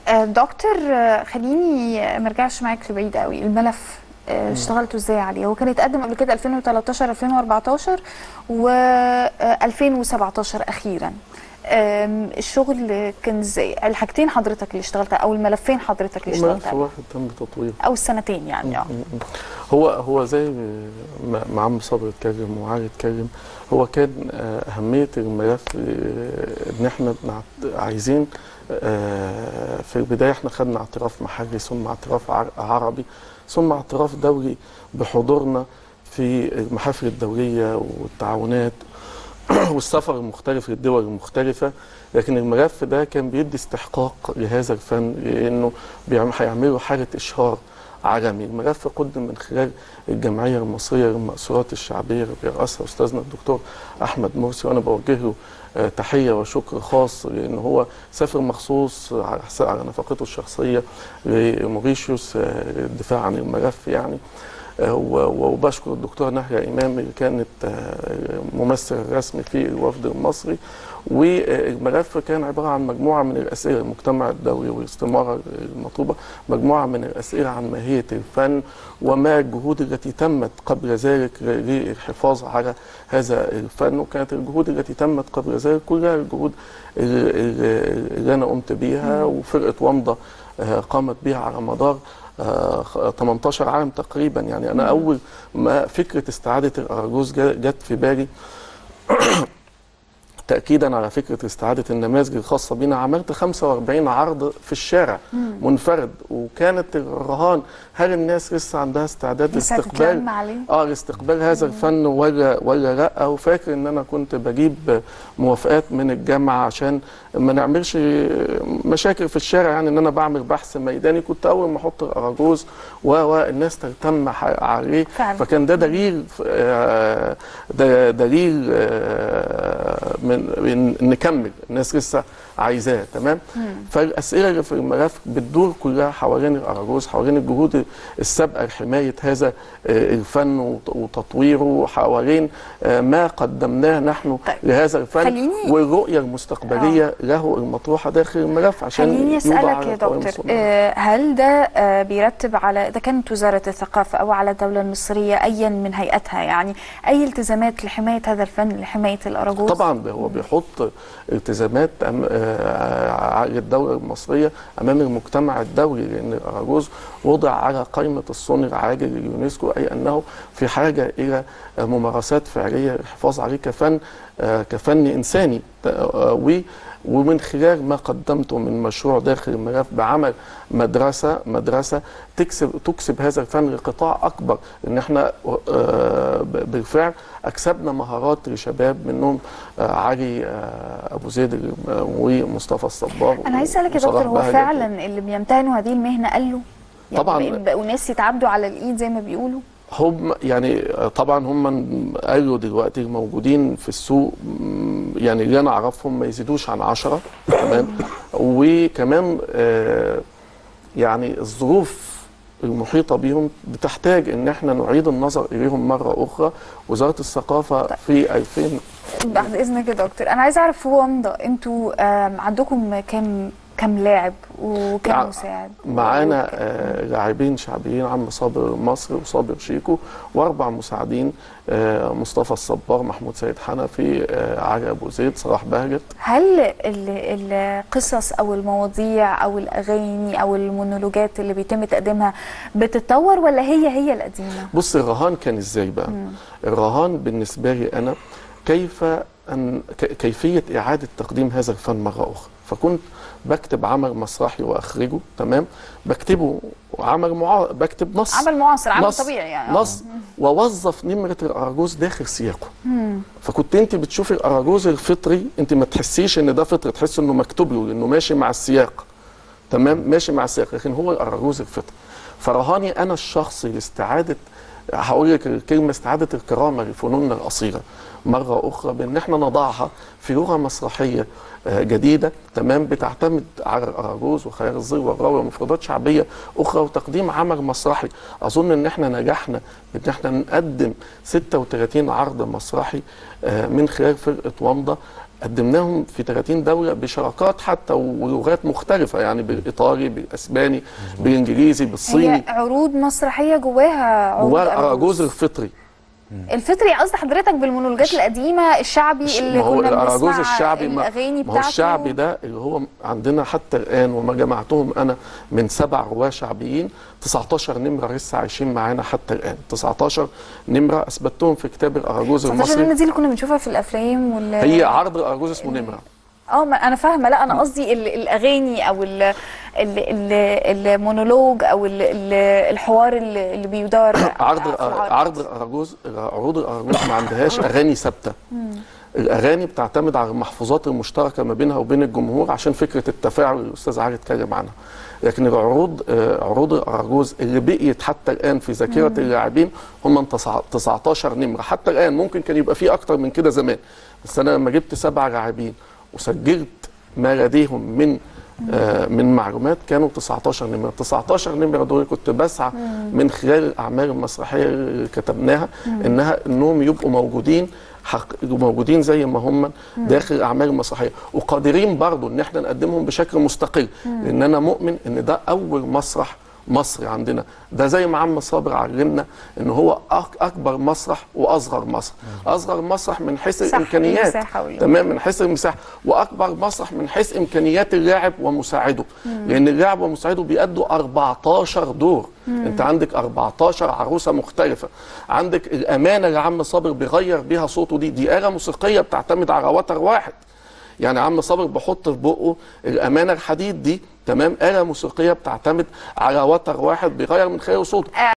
آه، دكتور آه، خليني ما ارجعش معاك لبعيد قوي الملف آه، اشتغلتوا ازاي عليه هو كان اتقدم قبل كده 2013 2014 و 2017 اخيرا آم، الشغل كان ازاي الحاجتين حضرتك اللي اشتغلتها او الملفين حضرتك اللي ملف اشتغلتها واحد تم تطويره او السنتين يعني اه هو هو زي ما ما عم صبري اتكلم وعلي اتكلم هو كان آه، اهميه الملف آه، ان احنا بنع- عايزين آه، في البدايه احنا خدنا اعتراف محلي ثم اعتراف عر- عربي ثم اعتراف دولي بحضورنا في المحافل الدوليه والتعاونات والسفر المختلف للدول المختلفة لكن الملف ده كان بيدي استحقاق لهذا الفن لأنه بيعم- هيعملوا حالة إشهار عالمي الملف قدم من خلال الجمعية المصرية للمأثورات الشعبية اللي بيرأسها أستاذنا الدكتور أحمد مرسي وأنا بوجه له آه، تحية وشكر خاص لأن هو سافر مخصوص على حساب على نفقته الشخصية لموريشيوس آه، للدفاع عن الملف يعني آه، و- وبشكر الدكتورة نهلة إمام اللي كانت آه، ممثل الرسمي في الوفد المصري والملف كان عبارة عن مجموعة من الأسئلة المجتمع الدولي والاستمارة المطلوبة مجموعة من الأسئلة عن ماهية الفن وما الجهود التي تمت قبل ذلك للحفاظ على هذا الفن وكانت الجهود التي تمت قبل ذلك كلها الجهود اللي, اللي اللي أنا قمت بيها وفرقة ومضة آه، قامت بها على مدار آه، خ- 18 عام تقريبا يعني انا اول ما فكره استعاده الاراجوز جا- جت في بالي تاكيدا على فكره استعاده النماذج الخاصه بنا عملت 45 عرض في الشارع منفرد وكانت الرهان هل الناس لسه عندها استعداد لسه لاستقبال هتتلم عليه اه لاستقبال هذا الفن ولا ولا لا وفاكر ان انا كنت بجيب موافقات من الجامعه عشان ما نعملش مشاكل في الشارع يعني ان انا بعمل بحث ميداني كنت اول ما احط الاراجوز و- والناس تهتم ح- عليه فعلا. فكان ده دليل آه، ده دليل آه، من إن نكمل الناس لسه عايزاه تمام فالاسئله اللي في الملف بتدور كلها حوالين الاراجوز حوالين الجهود السابقه لحمايه هذا آه، الفن وت- وتطويره حوالين آه، ما قدمناه نحن طيب. لهذا الفن خليني- والرؤيه المستقبليه له المطروحه داخل الملف عشان خليني يوضع اسالك على يا قوائم دكتور الصناعة. آه، هل ده آه، بيرتب على اذا كانت وزاره الثقافه او على الدوله المصريه ايا من هيئتها يعني اي التزامات لحمايه هذا الفن لحمايه الاراجوز طبعا ده هو بيحط التزامات أم- آه، على الدوله المصريه امام المجتمع الدولي لان الاراجوز وضع على قائمه الصون العاجل لليونسكو اي انه في حاجه الى آه، ممارسات فعليه للحفاظ عليه كفن آه، كفن انساني ت- آه، و ومن خلال ما قدمته من مشروع داخل الملف بعمل مدرسه مدرسه تكسب تكسب هذا الفن لقطاع اكبر ان احنا آه، ب- بالفعل اكسبنا مهارات لشباب منهم آه، علي آه، ابو زيد آه، ومصطفى الصباغ انا عايز اسالك يا وصلاح دكتور هو بهجت. فعلا اللي بيمتهنوا هذه المهنه قالوا يعني طبعاً. بقى- بقوا ناس يتعبدوا على الايد زي ما بيقولوا هم يعني طبعا هم قالوا دلوقتي موجودين في السوق م، يعني اللي انا اعرفهم ما يزيدوش عن عشرة تمام وكمان آه، يعني الظروف المحيطة بيهم بتحتاج ان احنا نعيد النظر اليهم مرة اخرى وزارة الثقافة في 2000 بعد اذنك يا دكتور انا عايز اعرف في ومضه انتوا آم، عندكم كام كام لاعب وكام مع- مساعد معانا آه، لاعبين شعبيين عم صابر مصري وصابر شيكو واربع مساعدين آه، مصطفى الصباغ محمود سيد حنفي آه، علي ابو زيد صلاح بهجت هل ال- القصص او المواضيع او الاغاني او المونولوجات اللي بيتم تقديمها بتتطور ولا هي هي القديمه بص الرهان كان ازاي بقى الرهان بالنسبه لي انا كيف ان ك- كيفيه اعاده تقديم هذا الفن مره اخرى فكنت بكتب عمل مسرحي واخرجه تمام بكتبه عمل معا... بكتب نص عمل معاصر عمل نص طبيعي يعني آه. نص واوظف نمره الاراجوز داخل سياقه فكنت انت بتشوفي الاراجوز الفطري انت ما تحسيش ان ده فطري تحس انه مكتوب له لانه ماشي مع السياق تمام ماشي مع السياق لكن هو الاراجوز الفطري فرهاني انا الشخصي لاستعاده هقول لك الكلمه استعاده الكرامه لفنوننا الاصيله مره اخرى بان احنا نضعها في لغه مسرحيه آه، جديده تمام بتعتمد على الاراجوز وخيال الظل والراوي ومفردات شعبيه اخرى وتقديم عمل مسرحي اظن ان احنا نجحنا بان احنا نقدم 36 عرض مسرحي آه، من خلال فرقه ومضه قدمناهم في 30 دوله بشراكات حتى ولغات مختلفه يعني بالايطالي بالاسباني بالانجليزي بالصيني هي عروض مسرحيه جواها عروض جواه أراجوز. الاراجوز الفطري الفطري قصد حضرتك بالمونولوجات القديمه الشعبي اللي ما هو كنا الاراجوز بنسمع الشعبي ما, الاغاني ما هو بتاعته الشعبي ده اللي هو عندنا حتى الان وما جمعتهم انا من سبع رواه شعبيين 19 نمره لسه عايشين معانا حتى الان 19 نمره اثبتهم في كتاب الاراجوز 19 المصري نمرة دي اللي كنا بنشوفها في الافلام وال هي عرض الاراجوز اسمه نمره اه ما انا فاهمه لا انا قصدي ال- الاغاني او ال- ال- ال- المونولوج او ال- ال- الحوار اللي اللي بيدار عرض في العرض. عرض الاراجوز عروض الاراجوز ما عندهاش اغاني ثابته الاغاني بتعتمد على المحفوظات المشتركه ما بينها وبين الجمهور عشان فكره التفاعل اللي الاستاذ علي اتكلم عنها لكن العروض آه، عروض الاراجوز اللي بقيت حتى الان في ذاكره اللاعبين هم 19 نمره حتى الان ممكن كان يبقى في اكتر من كده زمان بس انا لما جبت سبع لاعبين وسجلت ما لديهم من آه، من معلومات كانوا 19 نمره 19 نمره دول كنت بسعى من خلال الاعمال المسرحيه اللي كتبناها انها انهم يبقوا موجودين حق يبقوا موجودين زي ما هم داخل الاعمال المسرحيه وقادرين برضو ان احنا نقدمهم بشكل مستقل لان انا مؤمن ان ده اول مسرح مصري عندنا ده زي ما عم صابر علمنا ان هو أك- اكبر مسرح واصغر مسرح اصغر مسرح من حيث صح، الامكانيات المساحة وال- تمام من حيث المساحه واكبر مسرح من حيث امكانيات اللاعب ومساعده لان اللاعب ومساعده بيأدوا 14 دور انت عندك 14 عروسه مختلفه عندك الامانه اللي عم صابر بيغير بيها صوته دي دي آلة موسيقيه بتعتمد على وتر واحد يعني عم صابر بيحط في بقه الامانه الحديد دي تمام آلة موسيقيه بتعتمد على وتر واحد بيغير من خلاله صوته